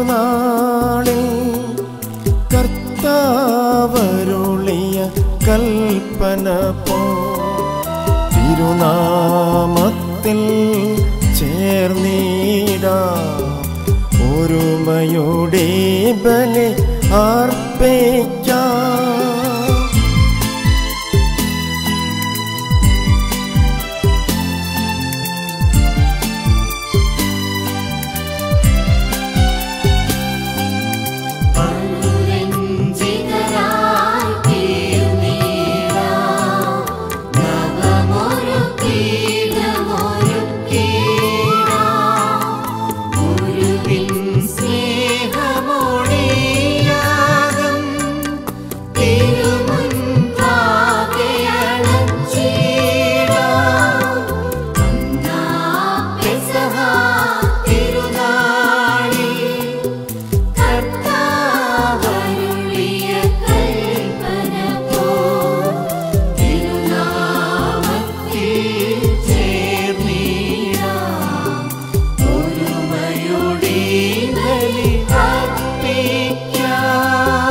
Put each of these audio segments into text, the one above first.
തിരുനാളിൽ കർത്താവരുളിയ കൽപ്പന പോ തിരുനാമത്തിൽ ചേർന്നീടാ ഒരുമയുടെ ബലി അർപ്പിക്കാം അനുരഞ്ജിതരായി തീർന്നീടാ നവമൊരു കീടമൊരുക്കീടാ ഗുരുവിൻ സ്നേഹമൊഴിയാകം തിരുമുൻപാകെയണച്ചീടാ അന്നാ പെസഹ തിരുനാളിൽ കർത്താവരുളിയ കൽപ്പന പോ തിരുനാമത്തിൽ ചേർന്നീടാം ഒരുമയുടെ ബലി അർപ്പിക്കാം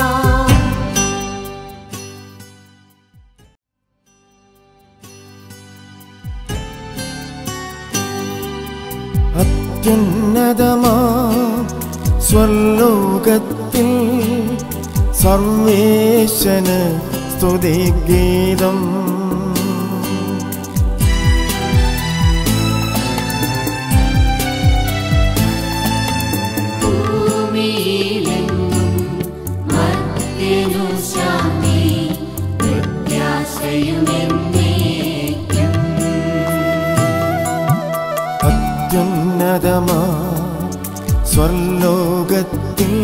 അത്യുന്നതമാ സ്വലോകത്തിൽ സർവേശന് സ്തുതിഗീതം ഭൂമിയിലെങ്ങും മർത്യനു ശാന്തി പ്രത്യാശയുമെന്നേക്കും അത്യുന്നതമാ സ്വർലോകത്തിൽ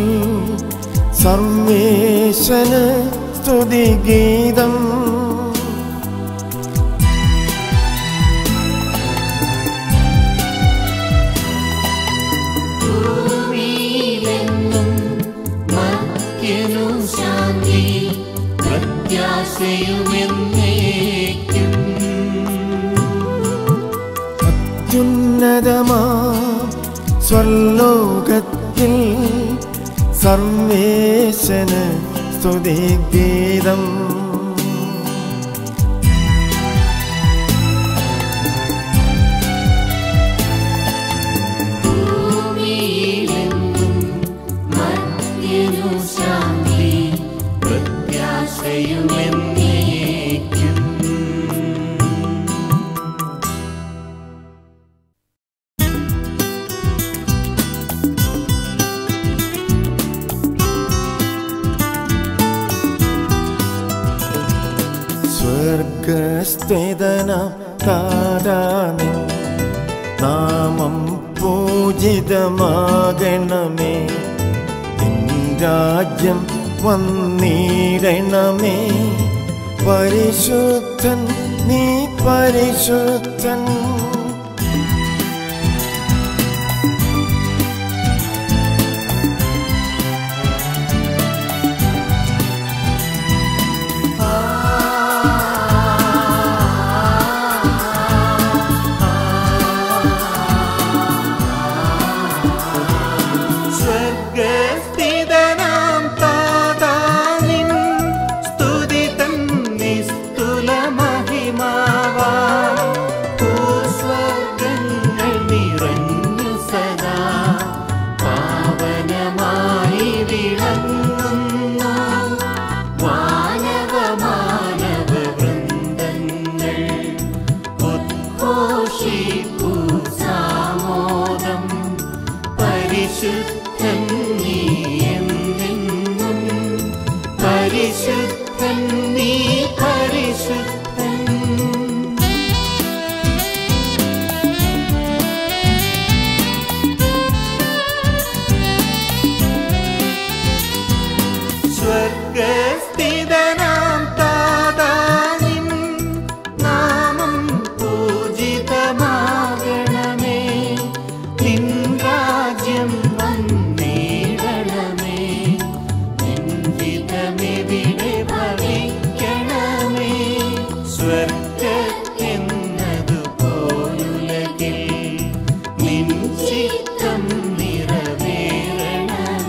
സർവേശന് സ്തുതിഗീതം ഭൂമിയിലെങ്ങും മർത്യനു ശാന്തി പ്രത്യാശയുമെന്നേക്കും അത്യുന്നതമാ സ്വർലോകത്തിൽ സർവേശന് സ്തുതിഗീതം ഭൂമിയിലെങ്ങും മർത്യനു ശാന്തി പ്രത്യാശയുമെന്നേക്കും സ്വർഗസ്ഥിതന താരാനി നാമം പൂജിതമാകണമേ നിൻ രാജ്യം വന്നിടണമേ പരിശുദ്ധൻ നീ പരിശുദ്ധൻ സ്വർഗസ്ഥിതനാം താതാനിൻ സ്തുതി തൻ നിസ്തുല മഹിമാവാ ഭൂസ്വർഗങ്ങൾ നിറഞ്ഞു സദാ പാവനമായി വിളങ്ങുന്നു മാനവ വൃന്ദങ്ങൾ ഉദ്ഘോഷിപ്പു സാമോദം പരിശുദ്ധൻ നീ എന്നെന്നും പരിശുദ്ധൻ നീ പരിശുദ്ധൻ സ്വർഗസ്ഥിതനാം താതാനിൻ നാമം പൂജിതമാകണമേ നിൻ രാജ്യം വന്നിടണമേ നിൻ ഹിതമെവിടെ ഭവിക്കണമേ സ്വർഗത്തെന്നതു പോലുലകിൽ നിൻ ചിത്തം നിറവേറണമേ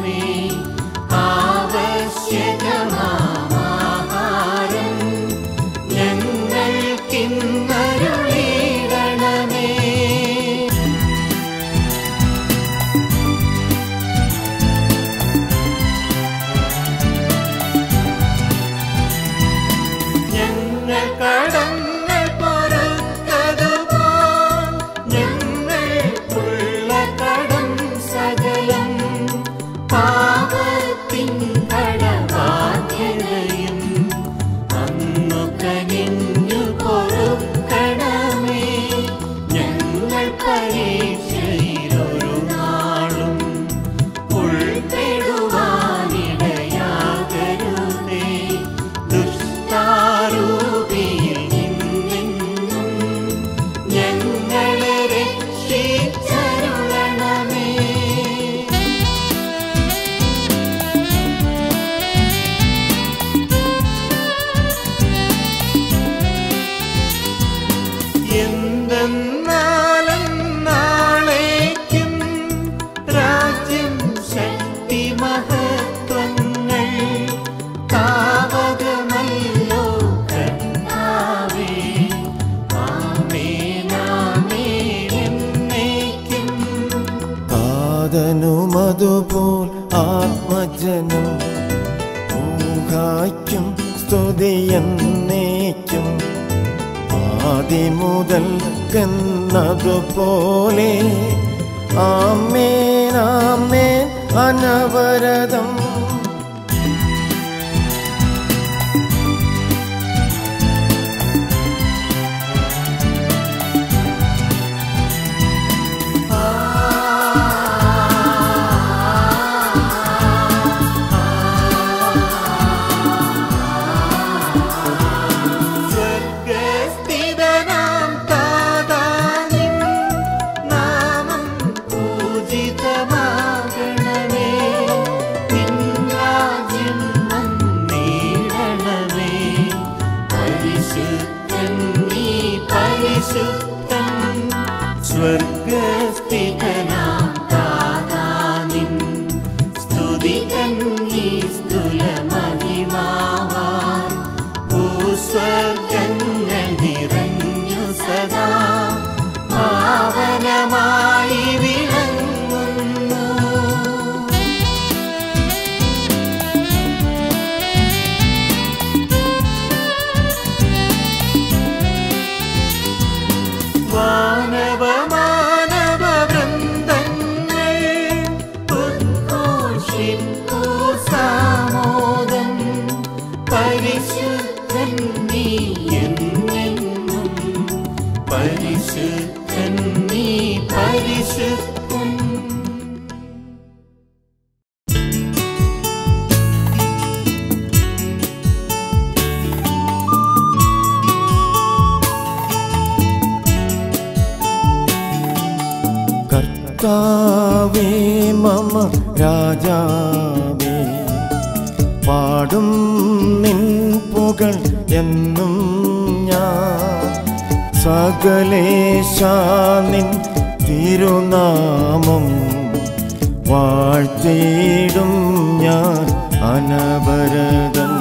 താതനുമതുപോൽ ആത്മജനം ഊഹായ്ക്കും സ്തുതിയെന്നേക്കും ആദിമുതൽ കന്നതുപോലെ ആമേൻ ആമേൻ അനവരതം സ്വർഗസ്ഥിതനാം താതാനിൻ നാമം പൂജിതമാകണമേ നിൻ രാജ്യം വന്നിടണമേ പരിശുദ്ധൻ നീ പരിശുദ്ധൻ സ്വർഗസ്ഥിതനാം താതാനിൻ സ്തുതികൻ നീ സ്തുല മഹിമാവാൻ ഭൂസ്വർഗങ്ങൾ നിറഞ്ഞു സദാ പാവനമായി വിളങ്ങുന്നു വാനവ മാനവ വൃന്ദങ്ങൾ ഉദ്ഘോഷിപ്പൂ സാമോദം പരിശുദ്ധൻ നീ എന്നെന്നും പരിശുദ്ധൻ നീ പരിശുദ്ധൻ കർത്താവേ മമ രാജാവേ പാടും നിൻ പുകൾ എന്നും ഞാൻ സകലേശ നിൻ തിരുനാമം വാഴ്ത്തിയിടും ഞാൻ അനവരതം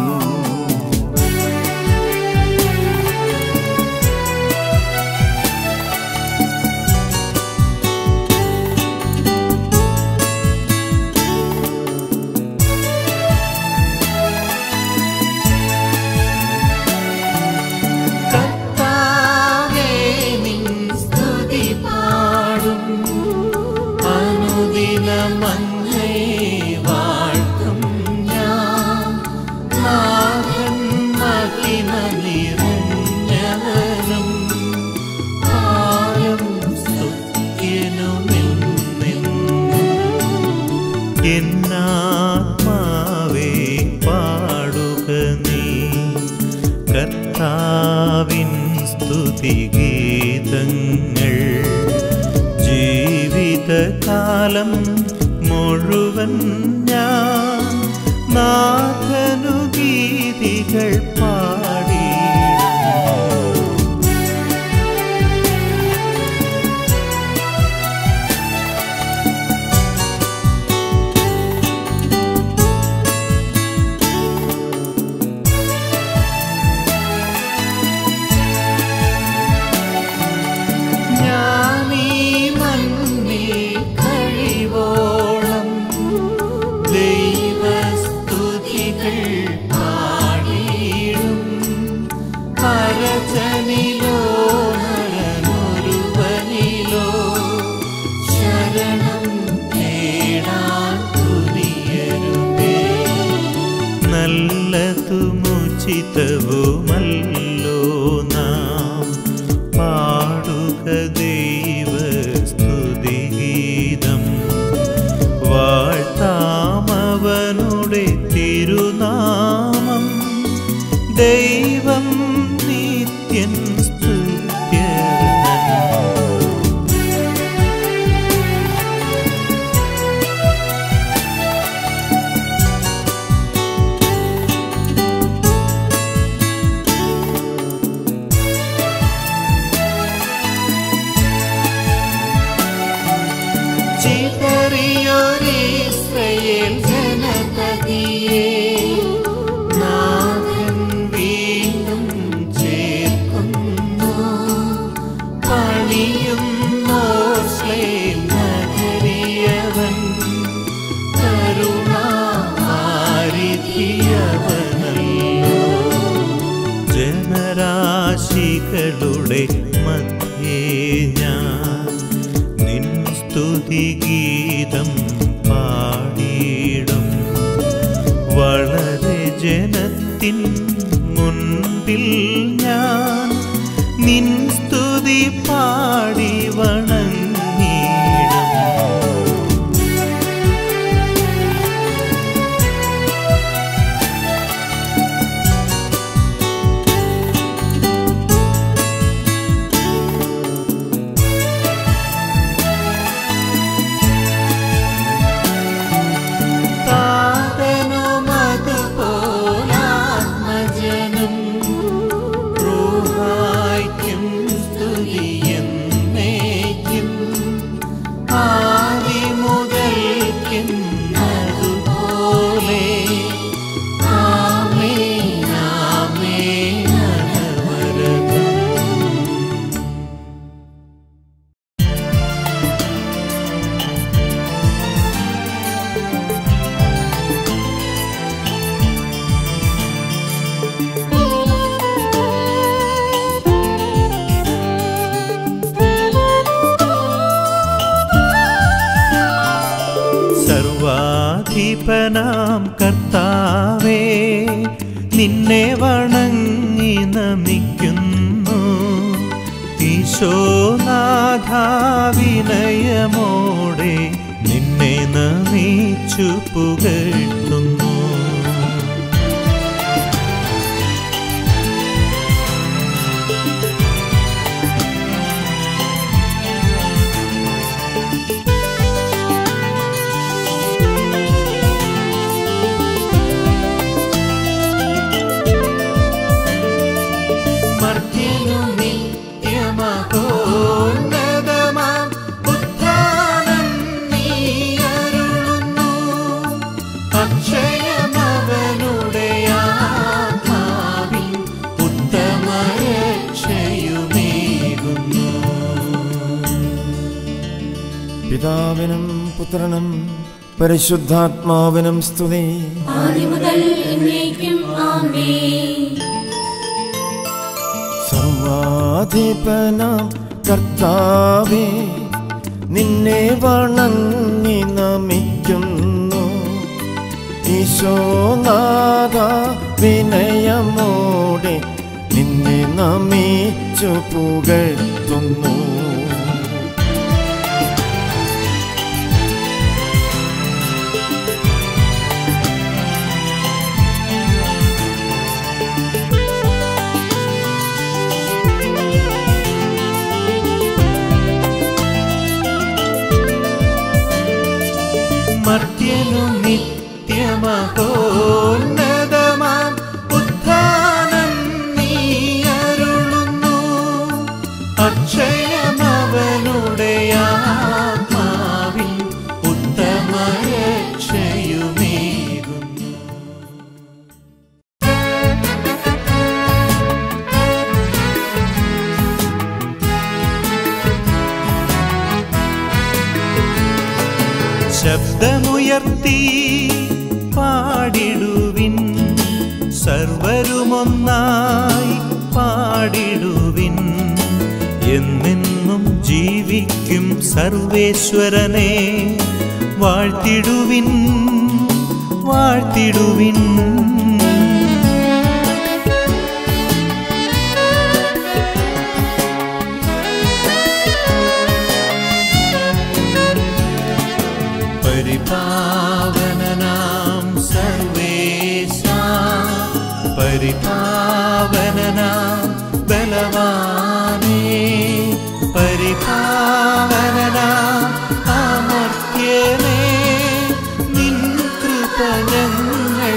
കർത്താവേ നിൻ സ്തുതി പാടും അനുദിനമങ്ങേ വാഴ്ത്തും ഞാൻ നാഥൻ മഹിമ നിറഞ്ഞവനും കാലം സ്തുത്യനുമെന്നും എന്നാത്മാവേ പാടുക നീ കർത്താവിൻ സ്തുതിഗീതങ്ങൾ ജീവിതകാലം മുഴുവൻ ഞാൻ നാഥനു ഗീതികൾ പാടിയിടും ഞാനീ മണ്ണിൽ കഴിവോളം ദൈവസ്തുതികൾ പാടിയിടും പരചനിലോ നരനൊരുവനിലോ ശരണം തേടാൻ തുനിയരുതേ നല്ലതുമുചിതവുമല്ലോ നാം പാടുക ദൈവസ്തുതിഗീതം വാഴ്ത്താമവനുടെ തിരുനാമം ദൈവം നിത്യൻ സ്തുത്യർഹൻ ചിതറിയൊരീശ്രയേൽ ജനതതിയെ നാഥൻ വീണ്ടും ചേർക്കുന്നു പണിയുന്നോ ശ്ലേം നഗരിയവൻ മക്കളുടെ മധ്യേ ഞാൻ നിൻ സ്തുതിഗീതം പാടിയിടും വളരെ ജനത്തിൻ മുൻപിൽ ഞാൻ നിൻ സ്തുതി പാടി വണങ്ങിയിടും താതനുമതുപോലാത്മജനം റൂഹായ്ക്കും സ്തുതിയെന്നേക്കും ആദിമുതൽക്കെന്നതുപോലെ ആമേൻ ആമേൻ അനവരതം സർവാധിപനാം കർത്താവേ നിന്നെ വണങ്ങി നമിക്കുന്നു ഈശോനാഥാവിനയമോടെ നിന്നെ നമിച്ചു പുകഴ്ത്തുന്നു മർത്യനു നിത്യമഹോന്നതമാം ഉത്ഥാനം നീ അരുളുന്നു. അക്ഷയമവനുടെ ആത്മാവിൻ ഉത്തമരക്ഷയുമേകുന്നു പിതാവിനും പുത്രനും പരിശുദ്ധാത്മാവിനും സ്തുതി ആദിമുതൽ എന്നേക്കും ആമേൻ സർവാധിപനാം കർത്താവേ നിന്നെ വണങ്ങി നമിക്കുന്നു ഈശോനാഥ വിനയമോടെ നിന്നെ നമിച്ചു പുകഴ്ത്തുന്നു മർത്യനു നിത്യമഹോന്നതമാം ഉത്ഥാനം നീ അരുളുന്നു. അക്ഷയമവനുടെ ആത്മാവിൻ ഉത്തമരക്ഷയുമേകുന്നു ശബ്ദമുയർത്തി പാടിടുവിൻ സർവരുമൊന്നായി പാടിടുവിൻ എന്നെന്നും ജീവിക്കും സർവേശ്വരനെ വാഴ്ത്തിടുവിൻ വാഴ്ത്തിടുവിൻ പരിപാവനനാം സർവേശ പരിപാവനനാം ബലവാനേ പരിപാവനനാം അമർത്യനേ നിൻ കൃപ ഞങ്ങൾ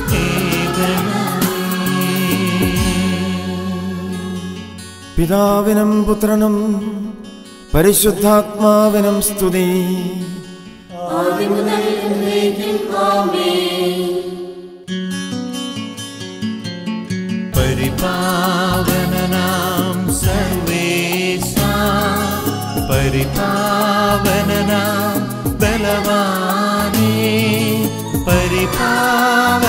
പിതാവിനും പുത്രനും പരിശുദ്ധാത്മാവിനും സ്തുതി ആദിമുതൽ എന്നേക്കും ആമേൻ പരിപാവനനാം സർവേശ പരിപാവനനാം ബലവാനേ പരിപാവനനാം